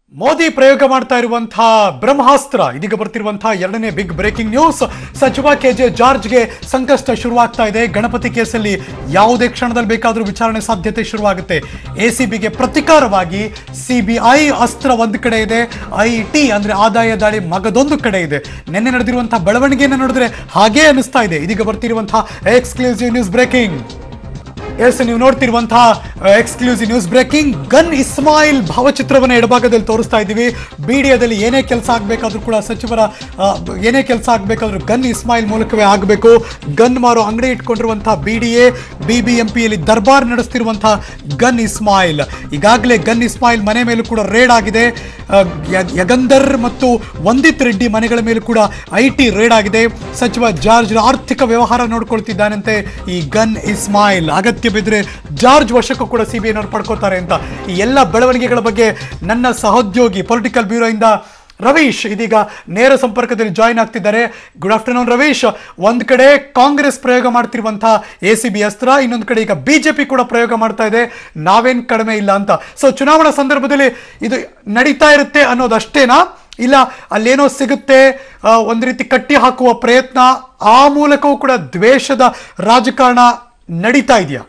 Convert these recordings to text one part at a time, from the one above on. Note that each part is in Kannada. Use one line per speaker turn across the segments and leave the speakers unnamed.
ಮೋದಿ ಪ್ರಯೋಗ ಮಾಡ್ತಾ ಇರುವಂತಹ ಬ್ರಹ್ಮಾಸ್ತ್ರ ಇದೀಗ ಬರ್ತಿರುವಂತಹ ಎರಡನೇ ಬಿಗ್ ಬ್ರೇಕಿಂಗ್ ನ್ಯೂಸ್ ಸಚಿವ ಕೆ ಜೆ ಜಾರ್ಜ್ಗೆ ಸಂಕಷ್ಟ ಶುರುವಾಗ್ತಾ ಇದೆ ಗಣಪತಿ ಕೇಸಲ್ಲಿ ಯಾವುದೇ ಕ್ಷಣದಲ್ಲಿ ಬೇಕಾದರೂ ವಿಚಾರಣೆ ಸಾಧ್ಯತೆ ಶುರುವಾಗುತ್ತೆ ಎಸಿಬಿಗೆ ಪ್ರತಿಕಾರವಾಗಿ ಸಿಬಿಐ ಅಸ್ತ್ರ ಒಂದು ಕಡೆ ಇದೆ ಐ ಟಿ ಅಂದ್ರೆ ಆದಾಯ ದಾಳಿ ಮಗದೊಂದು ಕಡೆ ಇದೆ ನಿನ್ನೆ ನಡೆದಿರುವಂತಹ ಬೆಳವಣಿಗೆಯನ್ನು ನೋಡಿದ್ರೆ ಹಾಗೇ ಅನಿಸ್ತಾ ಇದೆ ಇದೀಗ ಬರ್ತಿರುವಂತಹ ಎಕ್ಸ್ಕ್ಲೂಸಿವ್ ನ್ಯೂಸ್ ಬ್ರೇಕಿಂಗ್ ಎಸ್ ನೀವು ನೋಡ್ತಿರುವಂತಹ exclusive news breaking gun Ismail ಭಾವಚಿತ್ರವನ್ನ ಎಡಭಾಗದಲ್ಲಿ ತೋರಿಸ್ತಾ ಇದ್ದೀವಿ ಬಿಡಿಎದಲ್ಲಿ ಏನೇ ಕೆಲಸ ಆಗಬೇಕಾದ್ರೂ ಕೂಡ ಸಚಿವರ ಆ, ಏನೇ ಕೆಲಸ ಆಗಬೇಕಾದ್ರೂ ಗನ್ ಇಸ್ಮಾಯಿಲ್ ಮೂಲಕವೇ ಆಗಬೇಕು ಗನ್ ಮಾರೋ ಅಂಗಡಿ ಇಟ್ಕೊಂಡಿರುವಂತಹ B D A B B M ಪಿಯಲ್ಲಿ ದರ್ಬಾರ್ ನಡೆಸ್ತಿರುವಂತಹ ಗನ್ ಇಸ್ಮಾಯಿಲ್ ಈಗಾಗಲೇ ಗನ್ ಇಸ್ಮಾಯಿಲ್ ಮನೆ ಮೇಲೂ ಕೂಡ ರೇಡ್ ಆಗಿದೆ ಆ, ಯ- ಯಗಂದರ್ ಮತ್ತು ವಂದಿತ್ ರೆಡ್ಡಿ ಮನೆಗಳ ಮೇಲೂ ಕೂಡ ಐ ಟಿ ರೇಡ್ ಆಗಿದೆ ಸಚಿವ ಜಾರ್ಜ್ ಆರ್ಥಿಕ ವ್ಯವಹಾರ ನೋಡ್ಕೊಳ್ತಿದ್ದಾನಂತೆ ಈ ಗನ್ ಇಸ್ಮಾಯಿಲ್ ಅಗತ್ಯ ಬಿದ್ದರೆ ಜಾರ್ಜ್ ವಶಕ್ಕೂ ಕೂಡ ಸಿ ಬಿ ಐನವ್ರು ಪಡ್ಕೋತಾರೆ ಅಂತ ಈ ಎಲ್ಲ ಬೆಳವಣಿಗೆಗಳ ಬಗ್ಗೆ ನನ್ನ ಸಹೋದ್ಯೋಗಿ ಪೊಲಿಟಿಕಲ್ ಬ್ಯೂರೋ ಇಂದ ರವೀಶ್ ಇದೀಗ ನೇರ ಸಂಪರ್ಕದಲ್ಲಿ ಜಾಯಿನ್ ಆಗ್ತಿದ್ದಾರೆ ಗುಡ್ ಆಫ್ಟರ್ನೂನ್ ರವೀಶ್ ಒಂದ್ ಕಡೆ ಕಾಂಗ್ರೆಸ್ ಪ್ರಯೋಗ ಮಾಡ್ತಿರುವಂತಹ ಎ ಸಿ ಬಿ ಅಸ್ತ್ರ ಇನ್ನೊಂದ್ ಕಡೆ ಈಗ ಬಿಜೆಪಿ ಕೂಡ ಪ್ರಯೋಗ ಮಾಡ್ತಾ ಇದೆ ನಾವೇನ್ ಕಡಿಮೆ ಇಲ್ಲ ಅಂತ ಸೊ ಚುನಾವಣಾ ಸಂದರ್ಭದಲ್ಲಿ ಇದು ನಡೀತಾ ಇರುತ್ತೆ ಅನ್ನೋದಷ್ಟೇನಾ ಇಲ್ಲ ಅಲ್ಲೇನೋ ಸಿಗುತ್ತೆ ಆ, ಒಂದ್ ರೀತಿ ಕಟ್ಟಿ ಹಾಕುವ ಪ್ರಯತ್ನ ಆ ಮೂಲಕವೂ ಕೂಡ ದ್ವೇಷದ ರಾಜಕಾರಣ ನಡೀತಾ ಇದೆಯಾ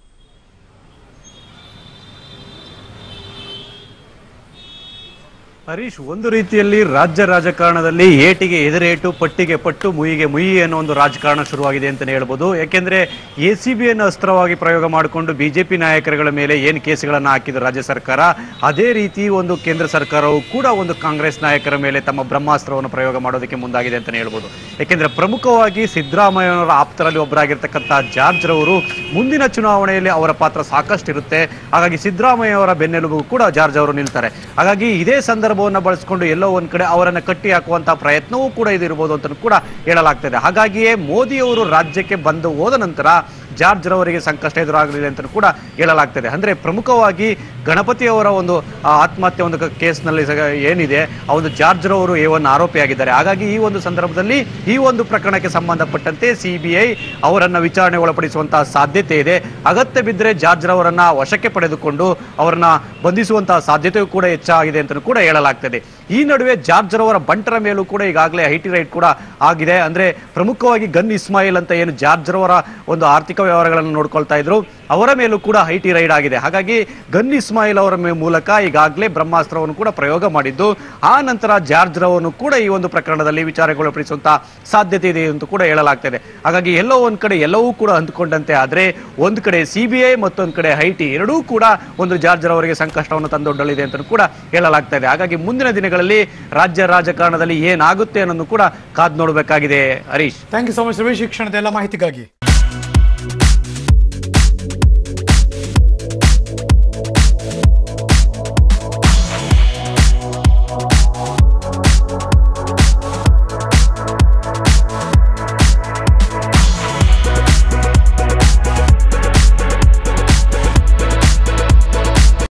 ಹರೀಶ್ ಒಂದು ರೀತಿಯಲ್ಲಿ ರಾಜ್ಯ ರಾಜಕಾರಣದಲ್ಲಿ ಏಟಿಗೆ ಎದುರೇಟು ಪಟ್ಟಿಗೆ ಪಟ್ಟು ಮುಯಿಗೆ ಮುಯಿ ಅನ್ನೋ ಒಂದು ರಾಜಕಾರಣ ಶುರುವಾಗಿದೆ ಅಂತಲೇ ಹೇಳ್ಬೋದು ಯಾಕೆಂದ್ರೆ ಎ ಸಿ ಬಿಯನ್ನು ಅಸ್ತ್ರವಾಗಿ ಪ್ರಯೋಗ ಮಾಡಿಕೊಂಡು ಬಿಜೆಪಿ ನಾಯಕರುಗಳ ಮೇಲೆ ಏನು ಕೇಸುಗಳನ್ನು ಹಾಕಿದ ರಾಜ್ಯ ಸರ್ಕಾರ ಅದೇ ರೀತಿ ಒಂದು ಕೇಂದ್ರ ಸರ್ಕಾರವು ಕೂಡ ಒಂದು ಕಾಂಗ್ರೆಸ್ ನಾಯಕರ ಮೇಲೆ ತಮ್ಮ ಬ್ರಹ್ಮಾಸ್ತ್ರವನ್ನು ಪ್ರಯೋಗ ಮಾಡೋದಕ್ಕೆ ಮುಂದಾಗಿದೆ ಅಂತಲೇ ಹೇಳ್ಬೋದು ಯಾಕೆಂದ್ರೆ ಪ್ರಮುಖವಾಗಿ ಸಿದ್ದರಾಮಯ್ಯನವರ ಆಪ್ತರಲ್ಲಿ ಒಬ್ಬರಾಗಿರ್ತಕ್ಕಂಥ ಜಾರ್ಜ್ ರವರು ಮುಂದಿನ ಚುನಾವಣೆಯಲ್ಲಿ ಅವರ ಪಾತ್ರ ಸಾಕಷ್ಟು ಇರುತ್ತೆ ಹಾಗಾಗಿ ಸಿದ್ದರಾಮಯ್ಯ ಅವರ ಬೆನ್ನೆಲುಬು ಕೂಡ ಜಾರ್ಜ್ ಅವರು ನಿಲ್ತಾರೆ ಹಾಗಾಗಿ ಇದೇ ಸಂದರ್ಭವನ್ನು ಬಳಸಿಕೊಂಡು ಎಲ್ಲೋ ಒಂದ್ ಕಡೆ ಅವರನ್ನ ಕಟ್ಟಿ ಹಾಕುವಂತಹ ಪ್ರಯತ್ನವೂ ಕೂಡ ಇದು ಇರಬಹುದು ಅಂತ ಕೂಡ ಹೇಳಲಾಗ್ತದೆ ಹಾಗಾಗಿಯೇ ಮೋದಿ ಅವರು ರಾಜ್ಯಕ್ಕೆ ಬಂದು ಹೋದ ನಂತರ ಜಾರ್ಜ್ ರವರಿಗೆ ಸಂಕಷ್ಟ ಎದುರಾಗಲಿದೆ ಅಂತ ಕೂಡ ಹೇಳಲಾಗ್ತದೆ ಅಂದ್ರೆ ಪ್ರಮುಖವಾಗಿ ಗಣಪತಿ ಅವರ ಒಂದು ಆ, ಆತ್ಮಹತ್ಯೆ ಒಂದು ಕ- ಕೇಸ್ನಲ್ಲಿ ಸಗ- ಏನಿದೆ ಆ ಒಂದು ಜಾರ್ಜ್ ರವರು ಎ ಒನ್ ಆರೋಪಿಯಾಗಿದ್ದಾರೆ ಹಾಗಾಗಿ ಈ ಒಂದು ಸಂದರ್ಭದಲ್ಲಿ ಈ ಒಂದು ಪ್ರಕರಣಕ್ಕೆ ಸಂಬಂಧಪಟ್ಟಂತೆ ಸಿಬಿಐ ಅವರನ್ನ ವಿಚಾರಣೆ ಒಳಪಡಿಸುವಂತಹ ಸಾಧ್ಯತೆ ಇದೆ ಅಗತ್ಯ ಬಿದ್ದರೆ ಜಾರ್ಜ್ ರವರನ್ನ ವಶಕ್ಕೆ ಪಡೆದುಕೊಂಡು ಅವರನ್ನ ಬಂಧಿಸುವಂತಹ ಸಾಧ್ಯತೆಯೂ ಕೂಡ ಹೆಚ್ಚಾಗಿದೆ ಅಂತ ಕೂಡ ಹೇಳಲಾಗ್ತದೆ ಈ ನಡುವೆ ಜಾರ್ಜ್ ರವರ ಬಂಟರ ಮೇಲೂ ಕೂಡ ಈಗಾಗಲೇ ಐಟಿ ರೈಟ್ ಕೂಡ ಆಗಿದೆ ಅಂದ್ರೆ ಪ್ರಮುಖವಾಗಿ ಗನ್ ಇಸ್ಮಾಯಿಲ್ ಅಂತ ಏನು ಜಾರ್ಜ್ ರವರ ಒಂದು ಆರ್ಥಿಕ ವ್ಯವಹಾರಗಳನ್ನು ನೋಡ್ಕೊಳ್ತಾ ಇದ್ರು ಅವರ ಮೇಲೂ ಕೂಡ ಐಟಿ ರೈಡ್ ಆಗಿದೆ ಹಾಗಾಗಿ ಗನ್ ಇಸ್ಮಾಯಿಲ್ ಅವರ ಮೇ- ಮೂಲಕ ಈಗಾಗಲೇ ಬ್ರಹ್ಮಾಸ್ತ್ರವನ್ನು ಕೂಡ ಪ್ರಯೋಗ ಮಾಡಿದ್ದು ಆ ನಂತರ ಜಾರ್ಜ್ ರವರನ್ನು ಕೂಡ ಈ ಒಂದು ಪ್ರಕರಣದಲ್ಲಿ ವಿಚಾರಗೊಳಪಡಿಸುವಂತಹ ಸಾಧ್ಯತೆ ಇದೆ ಅಂತ ಕೂಡ ಹೇಳಲಾಗ್ತದೆ ಹಾಗಾಗಿ ಎಲ್ಲೋ ಒಂದ್ ಕಡೆ ಎಲ್ಲವೂ ಕೂಡ ಅಂದ್ಕೊಂಡಂತೆ ಆದ್ರೆ ಒಂದ್ ಕಡೆ ಸಿಬಿಐ ಮತ್ತೊಂದ್ ಕಡೆ ಐಟಿ ಎರಡೂ ಕೂಡ ಒಂದು ಜಾರ್ಜ್ ರವರಿಗೆ ಸಂಕಷ್ಟವನ್ನು ತಂದೊಡ್ಡಲಿದೆ ಅಂತ ಕೂಡ ಹೇಳಲಾಗ್ತಾ ಇದೆ ಹಾಗಾಗಿ ಮುಂದಿನ ದಿನಗಳಲ್ಲಿ ರಾಜ್ಯ ರಾಜಕಾರಣದಲ್ಲಿ ಏನಾಗುತ್ತೆ ಅನ್ನೋದು ಕೂಡ ಕಾದ್ ನೋಡಬೇಕಾಗಿದೆ Harish
thank you so much Ravish ಈ ಕ್ಷಣದ ಎಲ್ಲ ಮಾಹಿತಿಗಾಗಿ